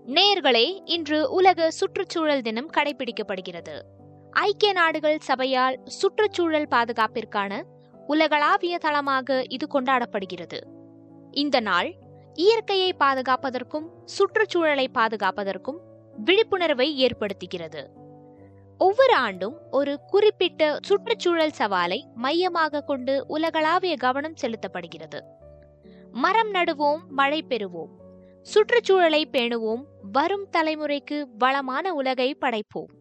நேயர்களே இன்று உலக சுற்றுச்சூழல் தினம் கடைபிடிக்கப்படுகிறது ஐக்கிய நாடுகள் சபையால் சுற்றுச்சூழல் பாதுகாப்பிற்கான உலகளாவிய தளமாக இது கொண்டாடப்படுகிறது இந்த நாள் இயற்கையை பாதுகாப்பதற்கும் சுற்றுச்சூழலை பாதுகாப்பதற்கும் விழிப்புணர்வை ஏற்படுத்துகிறது ஒவ்வொரு ஆண்டும் ஒரு குறிப்பிட்ட சுற்றுச்சூழல் சவாலை மையமாக கொண்டு உலகளாவிய கவனம் செலுத்தப்படுகிறது மரம் நடுவோம் மழை பெறுவோம் சுற்றுச்சூழலை பேணுவோம் வரும் தலைமுறைக்கு வளமான உலகை படைப்போம்